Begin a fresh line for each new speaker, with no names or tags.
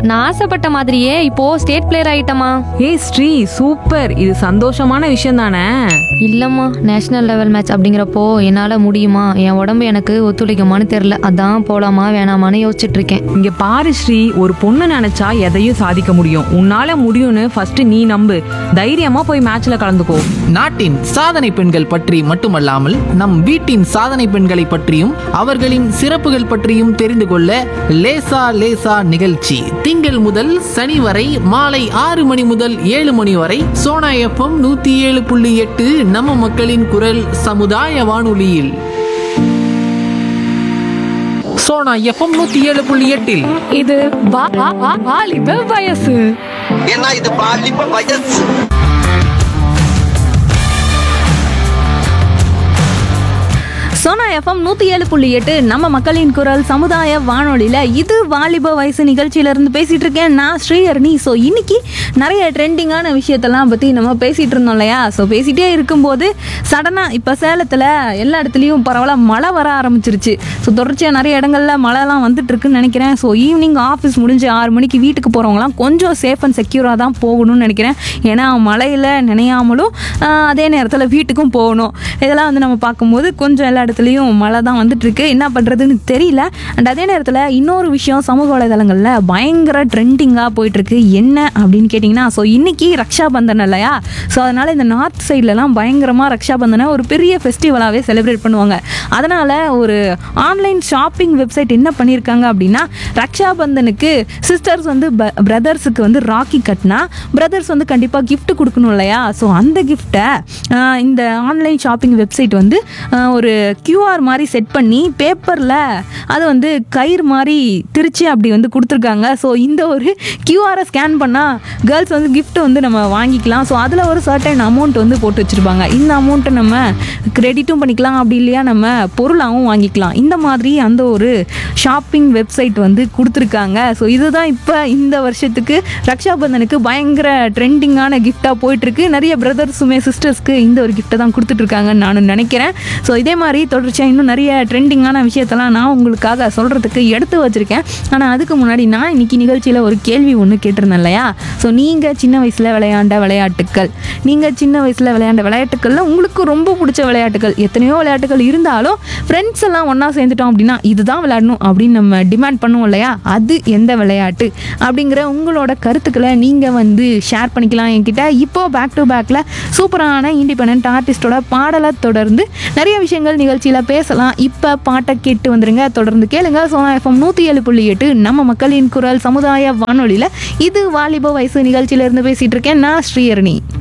நான் ஆசைப்பட்ட மாதிரியே இப்போ ஸ்டேட் பிளேயர் ஆயிட்டமா
ஏய் ஸ்ரீ சூப்பர் இது சந்தோஷமான விஷயம் தானே
இல்லம்மா நேஷனல் லெவல் மேட்ச் அப்படிங்கிறப்போ என்னால முடியுமா என் உடம்பு எனக்கு ஒத்துழைக்குமான்னு தெரியல அதான் போலாமா வேணாமான்னு யோசிச்சுட்டு இருக்கேன்
இங்க பாரு ஸ்ரீ ஒரு பொண்ணு நினைச்சா எதையும் சாதிக்க முடியும் உன்னால முடியும்னு ஃபர்ஸ்ட் நீ நம்பு தைரியமா போய் மேட்ச்ல கலந்துக்கோ
நாட்டின் சாதனை பெண்கள் பற்றி மட்டுமல்லாமல் நம் வீட்டின் சாதனை பெண்களை பற்றியும் அவர்களின் சிறப்புகள் பற்றியும் தெரிந்து கொள்ள லேசா லேசா நிகழ்ச்சி திங்கள் முதல் சனி வரை மாலை ஆறு மணி முதல் ஏழு மணி வரை சோனா எஃப்எம் நூத்தி ஏழு புள்ளி எட்டு நம்ம மக்களின் குரல் சமுதாய வானொலியில் சோனா எஃப்எம் நூத்தி ஏழு புள்ளி எட்டில்
இது வா- வா- வா- வாலிப வயசு
ஏன்னா இது பாலிப்ப வயசு
சோனா எஃப்எம் நூற்றி ஏழு புள்ளி எட்டு நம்ம மக்களின் குரல் சமுதாய வானொலியில் இது வாலிப வயசு நிகழ்ச்சியிலேருந்து பேசிகிட்டு இருக்கேன் நான் ஸ்ரீஹரணி ஸோ இன்னைக்கு நிறைய ட்ரெண்டிங்கான விஷயத்தெல்லாம் பற்றி நம்ம பேசிகிட்டு இருந்தோம் இல்லையா ஸோ பேசிகிட்டே இருக்கும்போது சடனாக இப்போ சேலத்தில் எல்லா இடத்துலையும் பரவலாக மழை வர ஆரம்பிச்சிருச்சு ஸோ தொடர்ச்சியாக நிறைய இடங்கள்ல மழைலாம் வந்துட்டு இருக்குன்னு நினைக்கிறேன் ஸோ ஈவினிங் ஆஃபீஸ் முடிஞ்சு ஆறு மணிக்கு வீட்டுக்கு போகிறவங்களாம் கொஞ்சம் சேஃப் அண்ட் செக்யூராக தான் போகணும்னு நினைக்கிறேன் ஏன்னா மழையில் நினையாமலும் ஆஹ், அதே நேரத்தில் வீட்டுக்கும் போகணும் இதெல்லாம் வந்து நம்ம பார்க்கும்போது கொஞ்சம் எல்லா இடத்துலையும் மழை தான் வந்துட்டு இருக்கு என்ன பண்ணுறதுன்னு தெரியல அண்ட் அதே நேரத்தில் இன்னொரு விஷயம் சமூக வலைதளங்களில் பயங்கர ட்ரெண்டிங்காக போயிட்டுருக்கு என்ன அப்படின்னு கேட்டிங்கன்னா ஸோ இன்னைக்கு ரக்ஷா பந்தன் இல்லையா ஸோ அதனால் இந்த நார்த் சைட்லலாம் பயங்கரமாக ரக்ஷா பந்தனை ஒரு பெரிய ஃபெஸ்டிவலாகவே செலிப்ரேட் பண்ணுவாங்க அதனால் ஒரு ஆன்லைன் ஷாப்பிங் வெப்சைட் என்ன பண்ணியிருக்காங்க அப்படின்னா ரக்ஷா பந்தனுக்கு சிஸ்டர்ஸ் வந்து பிரதர்ஸுக்கு வந்து ராக்கி கட்டினா பிரதர்ஸ் வந்து கண்டிப்பாக gift கொடுக்கணும் இல்லையா ஸோ அந்த கிஃப்ட்டை இந்த ஆன்லைன் ஷாப்பிங் வெப்சைட் வந்து ஆஹ், ஒரு கியூஆர் மாதிரி செட் பண்ணி பேப்பரில் அது வந்து கயிறு மாதிரி திரிச்சு அப்படி வந்து கொடுத்துருக்காங்க ஸோ இந்த ஒரு கியூஆரை ஸ்கேன் பண்ணால் கேர்ள்ஸ் வந்து gift வந்து நம்ம வாங்கிக்கலாம் ஸோ அதில் ஒரு சர்டன் அமௌண்ட் வந்து போட்டு வச்சுருப்பாங்க இந்த அமௌண்ட்டை நம்ம கிரெடிட்டும் பண்ணிக்கலாம் அப்படி இல்லையா நம்ம பொருளாகவும் வாங்கிக்கலாம் இந்த மாதிரி அந்த ஒரு ஷாப்பிங் வெப்சைட் வந்து கொடுத்துருக்காங்க ஸோ இதுதான் இப்போ இந்த வருஷத்துக்கு ரக்ஷாபந்தனுக்கு பயங்கர ட்ரெண்டிங்கான கிஃப்டாக போயிட்டுருக்கு நிறைய பிரதர்ஸுமே சிஸ்டர்ஸ்க்கு இந்த ஒரு கிஃப்ட்டை தான் கொடுத்துட்ருக்காங்கன்னு நானும் நினைக்கிறேன் ஸோ இதே மாதிரி தொடர்ச்சியாக இன்னும் நிறைய ட்ரெண்டிங்கான விஷயத்தெல்லாம் நான் உங்களுக்காக சொல்கிறதுக்கு எடுத்து வச்சுருக்கேன் ஆனால் அதுக்கு முன்னாடி நான் இன்னைக்கு நிகழ்ச்சியில் ஒரு கேள்வி ஒன்று கேட்டிருந்தேன் இல்லையா ஸோ நீங்கள் சின்ன வயசில் விளையாண்ட விளையாட்டுக்கள் நீங்கள் சின்ன வயசில் விளையாண்ட விளையாட்டுக்களில் உங்களுக்கு ரொம்ப பிடிச்ச விளையாட்டுகள் எத்தனையோ விளையாட்டுகள் இருந்தாலும் ஃப்ரெண்ட்ஸ் எல்லாம் ஒன்றா சேர்ந்துட்டோம் அப்படின்னா இதுதான் விளையாடணும் அப்படின்னு நம்ம டிமாண்ட் பண்ணுவோம் இல்லையா அது எந்த விளையாட்டு அப்படிங்கிற உங்களோட கருத்துக்களை நீங்கள் வந்து ஷேர் பண்ணிக்கலாம் என்கிட்ட இப்போ பேக் டு பேக்கில் சூப்பரான இண்டிபெண்ட் ஆர்டிஸ்டோட பாடலை தொடர்ந்து நிறைய விஷயங்கள் நிகழ்ச்சியில் பேசலாம் இப்போ பாட்டை கேட்டு வந்துருங்க தொடர்ந்து கேளுங்க சோனா எஃப்எம் நூற்றி ஏழு புள்ளி எட்டு நம்ம மக்களின் குரல் சமுதாய வானொலியில் இது வாலிப வயசு நிகழ்ச்சியிலேருந்து பேசிகிட்டு இருக்கேன் நான் ஸ்ரீஹரணி